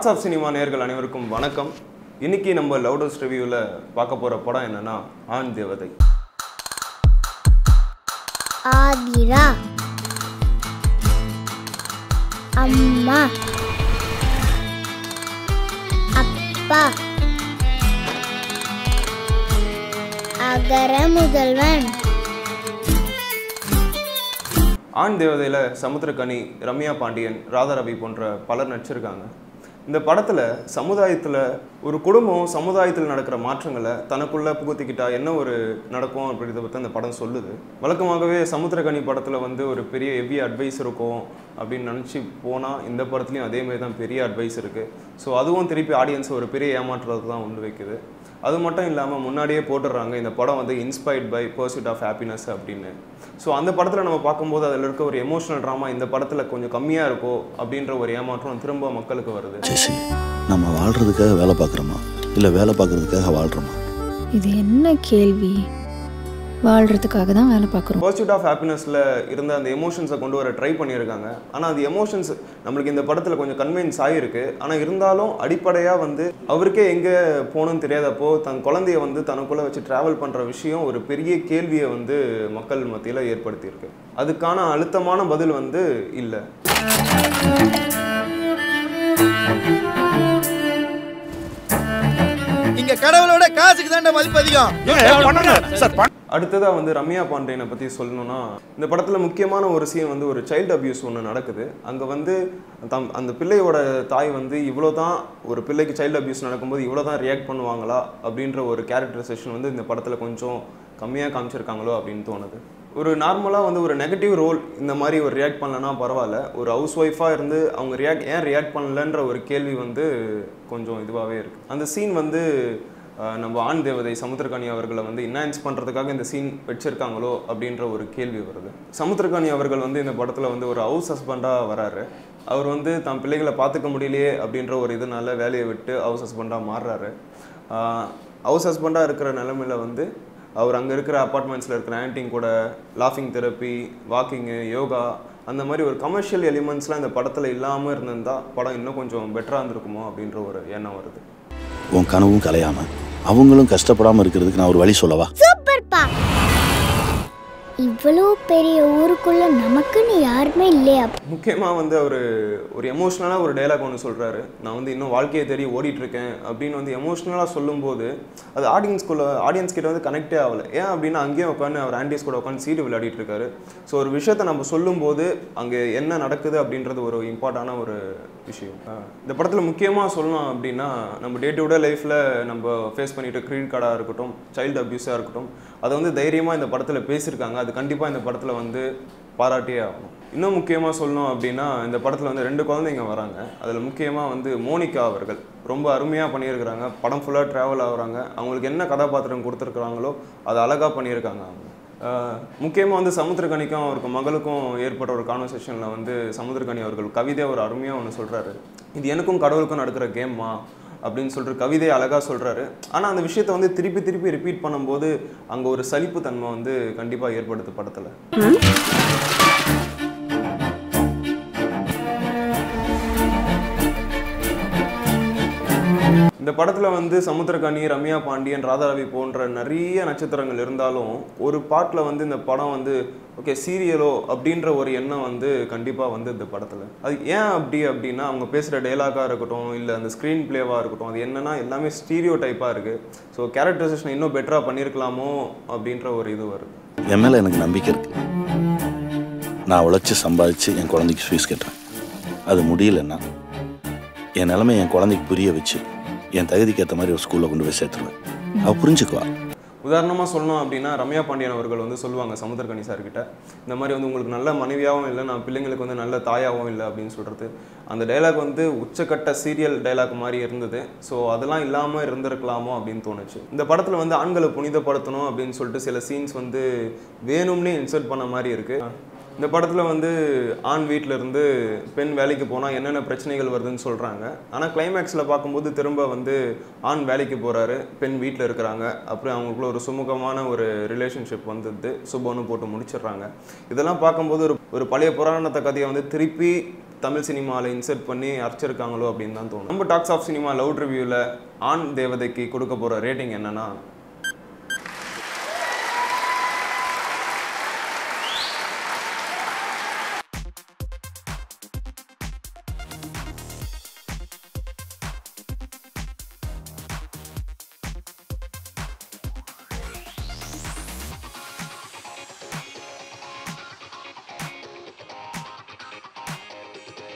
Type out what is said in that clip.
thoughts of cinema நேர்கள் அனைவருக்கும் வணக்கம் இன்னைக்கு நம்ம லவுடஸ்ட் ரிவ்யூவில் பார்க்க போகிற படம் என்னன்னா ஆண் தேவதை ஆதிரா அம்மா அப்பா அகர முதல்வன் ஆண் தேவதையில் சமுத்திரக்கனி ரம்யா பாண்டியன் ராதாரவி போன்ற பலர் நடிச்சிருக்காங்க இந்த படத்தில் சமுதாயத்தில் ஒரு குடும்பம் சமுதாயத்தில் நடக்கிற மாற்றங்களை தனக்குள்ளே புகுத்திக்கிட்டா என்ன ஒரு நடக்கும் அப்படின்றத பற்றி அந்த படம் சொல்லுது வழக்கமாகவே சமுத்திரக்கனி படத்தில் வந்து ஒரு பெரிய ஹெவி அட்வைஸ் இருக்கும் அப்படின்னு நினச்சி போனால் இந்த படத்துலையும் அதே மாதிரி தான் பெரிய அட்வைஸ் இருக்குது ஸோ அதுவும் திருப்பி ஆடியன்ஸை ஒரு பெரிய ஏமாற்றத்தை தான் உண்டு வைக்குது அது மட்டும் இல்லாமல் முன்னாடியே போட்டுடுறாங்க இந்த படம் வந்து inspired by pursuit of happiness அப்படின்னு ஸோ அந்த படத்தில் நம்ம பார்க்கும்போது அதில் இருக்க ஒரு எமோஷனல் ட்ராமா இந்த படத்தில் கொஞ்சம் கம்மியாக இருக்கோ அப்படின்ற ஒரு ஏமாற்றம் திரும்ப மக்களுக்கு வருது சசி நம்ம வாழ்றதுக்காக வேலை பார்க்குறோமா இல்லை வேலை பார்க்கறதுக்காக வாழ்கிறோமா இது என்ன கேள்வி வாழ்கிறதுக்காக தான் வேலை பார்க்குறோம் பர்சூட் ஆஃப் ஹாப்பினஸில் இருந்த அந்த எமோஷன்ஸை கொண்டு வர ட்ரை பண்ணியிருக்காங்க ஆனால் அந்த எமோஷன்ஸ் நம்மளுக்கு இந்த படத்தில் கொஞ்சம் கன்வின்ஸ் ஆகிருக்கு ஆனால் இருந்தாலும் அடிப்படையாக வந்து அவருக்கே எங்கே போகணும்னு தெரியாதப்போ தன் குழந்தைய வந்து தனக்குள்ளே வச்சு ட்ராவல் பண்ணுற விஷயம் ஒரு பெரிய கேள்வியை வந்து மக்கள் மத்தியில் ஏற்படுத்தியிருக்கு அதுக்கான அழுத்தமான பதில் வந்து இல்லை இங்க கடவுளோட காசுக்கு தாண்டா மதிப்பு அதிகம் அடுத்ததாக வந்து ரம்யா பாண்டியனை பற்றி சொல்லணும்னா இந்த படத்தில் முக்கியமான ஒரு சீன் வந்து ஒரு சைல்டு அபியூஸ் ஒன்று நடக்குது அங்கே வந்து தம் அந்த பிள்ளையோட தாய் வந்து இவ்வளோ தான் ஒரு பிள்ளைக்கு சைல்டு அபியூஸ் நடக்கும்போது இவ்வளோ தான் ரியாக்ட் பண்ணுவாங்களா அப்படின்ற ஒரு கேரக்டரைசேஷன் வந்து இந்த படத்தில் கொஞ்சம் கம்மியாக காமிச்சிருக்காங்களோ அப்படின்னு தோணுது ஒரு நார்மலாக வந்து ஒரு நெகட்டிவ் ரோல் இந்த மாதிரி ஒரு ரியாக்ட் பண்ணலனா பரவாயில்ல ஒரு ஹவுஸ் ஒய்ஃபாக இருந்து அவங்க ரியாக்ட் ஏன் ரியாக்ட் பண்ணலன்ற ஒரு கேள்வி வந்து கொஞ்சம் இதுவாகவே இருக்குது அந்த சீன் வந்து அஹ், நம்ம ஆண் தேவதை சமுத்திரகாணி அவர்களை வந்து இன்ஹான்ஸ் பண்ணுறதுக்காக இந்த சீன் வச்சிருக்காங்களோ அப்படின்ற ஒரு கேள்வி வருது சமுத்திரகாணி அவர்கள் வந்து இந்த படத்தில் வந்து ஒரு ஹவுஸ் ஹஸ்பண்டாக வராரு அவர் வந்து தன் பிள்ளைகளை பார்த்துக்க முடியலையே அப்படின்ற ஒரு இதனால வேலையை விட்டு ஹவுஸ் ஹஸ்பண்டாக மாறுறாரு ஹவுஸ் ஹஸ்பண்டாக இருக்கிற நிலமையில வந்து அவர் அங்கே இருக்கிற அப்பார்ட்மெண்ட்ஸில் இருக்கிற ஆன்டிங் கூட லாஃபிங் தெரப்பி வாக்கிங்கு யோகா அந்த மாதிரி ஒரு கமர்ஷியல் எலிமெண்ட்ஸ்லாம் இந்த படத்தில் இல்லாமல் இருந்திருந்தா படம் இன்னும் கொஞ்சம் பெட்டராக இருந்திருக்குமோ அப்படின்ற ஒரு எண்ணம் வருது உன் கனவும் கலையாம அவங்களும் கஷ்டப்படாம இருக்கிறதுக்கு நான் ஒரு வழி சொல்லவா சூப்பர்ப்பா இவ்வளோ பெரிய ஊருக்குள்ள நமக்குன்னு யாருமே இல்லையா முக்கியமாக வந்து அவர் ஒரு எமோஷ்னலாக ஒரு டைலாக் ஒன்று சொல்கிறாரு நான் வந்து இன்னும் வாழ்க்கையை தேடி ஓடிட்டு இருக்கேன் அப்படின்னு வந்து எமோஷ்னலாக சொல்லும்போது அது ஆடியன்ஸ்குள்ள ஆடியன்ஸ் கிட்ட வந்து கனெக்டே ஆகலை ஏன் அப்படின்னா அங்கேயும் உட்காந்து அவர் ஆண்டிஸ் கூட உட்காந்து சீட்டு விளையாடிட்டு இருக்காரு ஸோ ஒரு விஷயத்தை நம்ம சொல்லும்போது அங்கே என்ன நடக்குது அப்படின்றது ஒரு இம்பார்ட்டான ஒரு விஷயம் அஹ் இந்த படத்தில் முக்கியமாக சொல்லணும் அப்படின்னா நம்ம டே டு டே லைஃப்பில் நம்ம ஃபேஸ் பண்ணிட்டு கிரெடிட் கார்டாக இருக்கட்டும் சைல்டு அப்யூஸாக இருக்கட்டும் அதை வந்து தைரியமாக இந்த படத்தில் பேசியிருக்காங்க அது கண்டிப்பாக இந்த படத்தில் வந்து பாராட்டியே ஆகணும் இன்னும் முக்கியமாக சொல்லணும் அப்படின்னா இந்த படத்தில் வந்து ரெண்டு குழந்தைங்க வராங்க அதில் முக்கியமாக வந்து மோனிகா அவர்கள் ரொம்ப அருமையாக பண்ணியிருக்கிறாங்க படம் ஃபுல்லாக ட்ராவல் ஆகுறாங்க அவங்களுக்கு என்ன கதாபாத்திரம் கொடுத்துருக்குறாங்களோ அதை அழகாக பண்ணியிருக்காங்க அவங்க முக்கியமாக வந்து சமுத்திரகனிக்கும் அவருக்கு மகளுக்கும் ஏற்பட்ட ஒரு கான்வர்சேஷனில் வந்து சமுத்திரகனி அவர்கள் கவிதை ஒரு அருமையாக ஒன்று சொல்கிறாரு இது எனக்கும் கடவுளுக்கும் நடக்கிற கேம்மா அப்படின்னு சொல்லிட்டு கவிதையை அழகாக சொல்கிறாரு ஆனால் அந்த விஷயத்தை வந்து திருப்பி திருப்பி ரிப்பீட் பண்ணும்போது அங்கே ஒரு சலிப்பு தன்மை வந்து கண்டிப்பாக ஏற்படுது படத்தில் இந்த படத்தில் வந்து சமுத்திரகனி ரம்யா பாண்டியன் ராதாரவி போன்ற நிறைய நட்சத்திரங்கள் இருந்தாலும் ஒரு பாட்டில் வந்து இந்த படம் வந்து ஓகே சீரியலோ அப்படின்ற ஒரு எண்ணம் வந்து கண்டிப்பாக வந்து இந்த படத்தில் அது ஏன் அப்படி அப்படின்னா அவங்க பேசுகிற டைலாகாக இருக்கட்டும் இல்லை அந்த ஸ்க்ரீன் பிளேவாக இருக்கட்டும் அது என்னன்னா எல்லாமே ஸ்டீரியோ டைப்பாக இருக்குது ஸோ கேரக்டரைசேஷன் இன்னும் பெட்டராக பண்ணியிருக்கலாமோ அப்படின்ற ஒரு இது வருது என் மேல எனக்கு நம்பிக்கை இருக்கு நான் உழைச்சி சம்பாதிச்சு என் குழந்தைக்கு ஃபீஸ் கட்டுறேன் அது முடியலன்னா என் நிலைமை என் குழந்தைக்கு புரிய வச்சு என் தகுதிக்கு ஏற்ற மாதிரி ஒரு ஸ்கூலில் கொண்டு போய் சேர்த்துருவேன் அவ புரிஞ்சுக்குவா உதாரணமாக சொல்லணும் அப்படின்னா ரம்யா பாண்டியன் அவர்கள் வந்து சொல்லுவாங்க சமுத்திரகனி சார்கிட்ட இந்த மாதிரி வந்து உங்களுக்கு நல்ல மனைவியாகவும் இல்லை நான் பிள்ளைங்களுக்கு வந்து நல்ல தாயாகவும் இல்லை அப்படின்னு சொல்கிறது அந்த டைலாக் வந்து உச்சக்கட்ட சீரியல் டைலாக் மாதிரி இருந்தது ஸோ அதெல்லாம் இல்லாமல் இருந்திருக்கலாமோ அப்படின்னு தோணுச்சு இந்த படத்தில் வந்து ஆண்களை புனிதப்படுத்தணும் அப்படின்னு சொல்லிட்டு சில சீன்ஸ் வந்து வேணும்னே இன்சர்ட் பண்ண மாதிரி இருக்குது இந்த படத்தில் வந்து ஆண் வீட்டில் இருந்து பெண் வேலைக்கு போனால் என்னென்ன பிரச்சனைகள் வருதுன்னு சொல்கிறாங்க ஆனால் கிளைமேக்ஸில் பார்க்கும்போது திரும்ப வந்து ஆண் வேலைக்கு போகிறாரு பெண் வீட்டில் இருக்கிறாங்க அப்புறம் அவங்களுக்குள்ள ஒரு சுமூகமான ஒரு ரிலேஷன்ஷிப் வந்துடுது சுபம்னு போட்டு முடிச்சிடுறாங்க இதெல்லாம் பார்க்கும்போது ஒரு ஒரு பழைய புராணத்தை கதையை வந்து திருப்பி தமிழ் சினிமாவில் இன்சர்ட் பண்ணி அரைச்சிருக்காங்களோ அப்படின்னு தான் தோணும் நம்ம டாக்ஸ் ஆஃப் சினிமா லவுட் ரிவ்யூவில் ஆண் தேவதைக்கு கொடுக்க போகிற ரேட்டிங் என்னன்னா